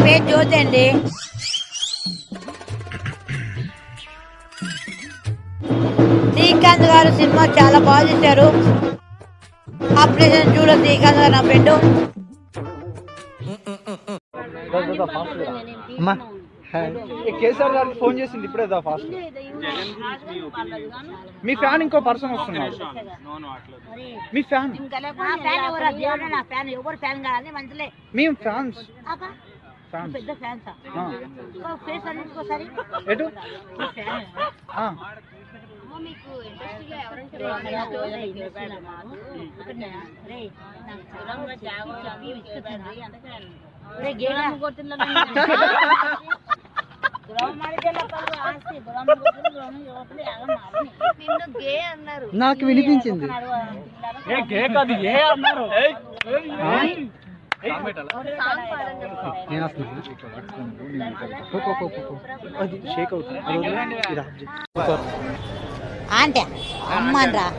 పేరు జ్యోతి అండి శ్రీకాంత్ గారు సినిమా చాలా బాగా చేశారు ఆపరేషన్ చూడ శ్రీకాంత్ గారు నా ఫ్రెండ్ అమ్మా కేసీఆర్ గారికి ఫోన్ చేసింది ఇప్పుడే దా ఫాస్ట్ మీ ఫ్యాన్ ఇంకో పర్సన్ వస్తున్నాడు మీ ఫ్యాన్ నా ఫ్యాన్ ఎవరు దేవుడు నా ఫ్యాన్ ఎవరు ఫ్యాన్ కాదని మంచిలే మేము ఫ్యాన్స్ ఫ్యాన్స్ పెద్ద ఫ్యాన్స్ ఆ. ఫేస్ అనేది ఒకసారి ఎటు ఆ. నాకు వినిపించింది నేను వస్తున్నా పో, పో, పో, పో, పో. అది షేక్ అవుతుంది అది వదిలేయండి. ఇది ఆఫ్ చేయి. సూపర్. అంటే అమ్మన్రా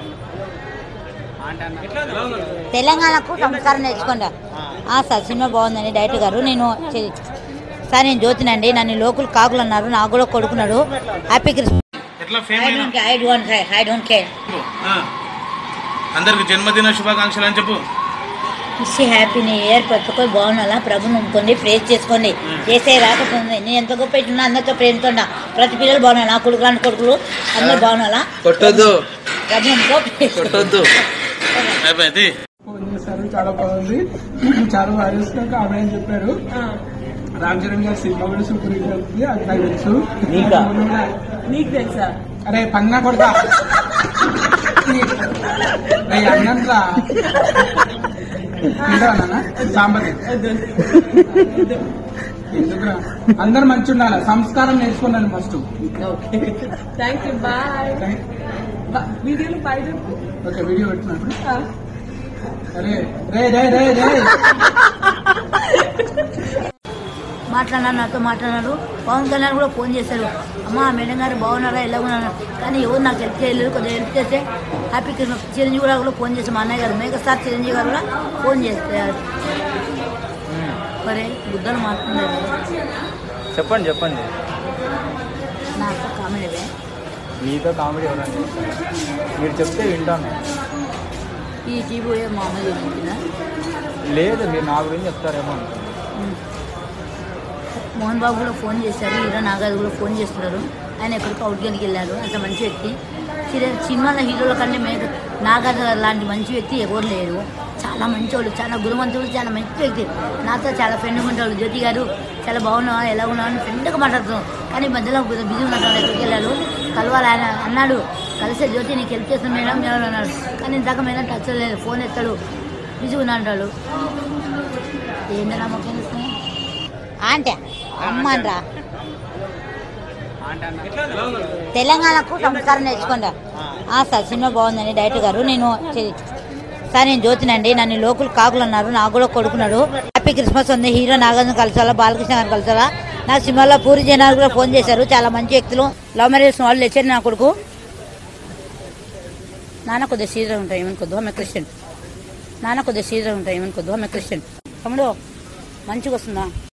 తెలంగాణకు సంస్కారం నేర్చుకోండి ఆ సార్ సినిమా బాగుందండి డైరెక్టర్ గారు నేను చె- సార్ నేను జ్యోతినండి నన్ను లోకల్ కాకులు అన్నారు నాకు కూడా కొడుకున్నాడు హ్యాపీ క్రిస్మస్ ఎట్లా I fame don't I don't I don't care అందరికి జన్మదిన శుభాకాంక్షలు అని చెప్పు విష్ హ్యాపీ న్యూ ఇయర్ ప్రతి ఒక్కరు బాగున్నా ప్రభు నమ్ముకోండి ప్రేస్ చేసుకోండి చేసే రాకపోతుంది నేను ఎంత గొప్ప ఇట్టున్నా అందరితో ప్రేమతో ఉన్నా. ప్రతి పిల్లలు బాగున్నా నా కొడుకు లాంటి కొడుకులు అందరూ బాగున్నా కొట్టొద్దు ప్రభు నమ్ముకో praise కొట్టొద్దు అయిపోయింది ఫోన్ చేశారు చాలా బాగుంది చాలా బాగా చేస్తున్నారు కామెడీ అని చెప్పారు రామ్ చరణ్ గారి సినిమా కూడా సూపర్ హిట్ అవుతుంది అది నాకు తెలుసు నీకు తెలుసా అరే పన్నా కొడతా అన్నంట్రా తింటావా సాంబతి ఎందుకురా అందరు మంచి ఉండాలి సంస్కారం నేర్చుకున్నాను ఫస్ట్ థ్యాంక్ యూ బాయ్ వీడియోలో బయట ఓకే వీడియో పెడుతున్నాను అరే రే రే రే రే మాట్లాడినారు నాతో మాట్లాడినారు పవన్ కళ్యాణ్ కూడా ఫోన్ చేశారు అమ్మా మేడం గారు బాగున్నారా ఎలా ఉన్నారు కానీ ఎవరు నాకు హెల్ప్ చేయలేదు కొద్దిగా హెల్ప్ చేస్తే హ్యాపీ క్రిస్మస్ చిరంజీవి కూడా కూడా ఫోన్ చేశారు మా అన్నయ్య గారు మెగాస్టార్ చిరంజీవి గారు కూడా ఫోన్ చేస్తారు మరి బుద్ధలు మాట్లాడుతున్నారు చెప్పండి చెప్పండి నాకు కామెడీ మీతో కామెడీ ఎవరండి మీరు చెప్తే వింటాను ఈ జీబు ఏ మామూలు చెప్పిందా లేదు మీరు నా గురించి చెప్తారేమో అనుకున్నాను. మోహన్ బాబు కూడా ఫోన్ చేశారు హీరో నాగార్జున కూడా ఫోన్ చేస్తున్నారు ఆయన ఎక్కడికో అవుట్గేనికి వెళ్ళారు అంత మంచి వ్యక్తి చిర- సినిమాల హీరోల కంటే మేక నాగార్జున లాంటి మంచి వ్యక్తి ఎవరు లేరు చాలా మంచోళ్ళు చాలా గుణవంతుడు చాలా మంచి వ్యక్తి నాతో చాలా ఫ్రెండ్గా ఉంటాడు జ్యోతి గారు చాలా బాగున్నావా ఎలా ఉన్నావు అని ఫ్రెండ్గా మాట్లాడుతున్నాం కానీ మధ్యలో కొద్దిగా బిజీ ఉన్నట్టు ఎక్కడికి వెళ్ళాడు కలవాలి ఆయన అన్నాడు కలిసే జ్యోతి నీకు హెల్ప్ చేస్తాను మేడం ఎవరు అన్నాడు కానీ ఇందాక మేడం టచ్ లేదు ఫోన్ ఎత్తాడు బిజీ ఉన్నా అంటాడు ఏంటన్నా మొక్క అంటే అమ్మన్రా తెలంగాణకు సంస్కారం నేర్చుకోండి ఆ సార్ సినిమా బాగుందండి డైరెక్టర్ గారు నేను చె- సార్ నేను జ్యోతినండి నన్ను లోకల్ కాకులు అన్నారు నాకు కూడా కొడుకున్నాడు హ్యాపీ క్రిస్మస్ ఉంది హీరో నాగార్జున కలిసాలా బాలకృష్ణ గారు కలిసాలా నాకు సినిమాలో పూరి జనాలు కూడా ఫోన్ చేశారు చాలా మంచి వ్యక్తులు లవ్ మ్యారేజ్ వాళ్ళు తెచ్చారు నా కొడుకు నాన్న కొద్దిగా సీజన్ ఉంటాయి ఏమనుకోద్దు ఆమె క్రిస్టియన్ నాన్న కొద్దిగా సీజన్ ఉంటాయి ఏమనుకోద్దు ఆమె క్రిస్టియన్ తమ్ముడు మంచిగా వస్తుందా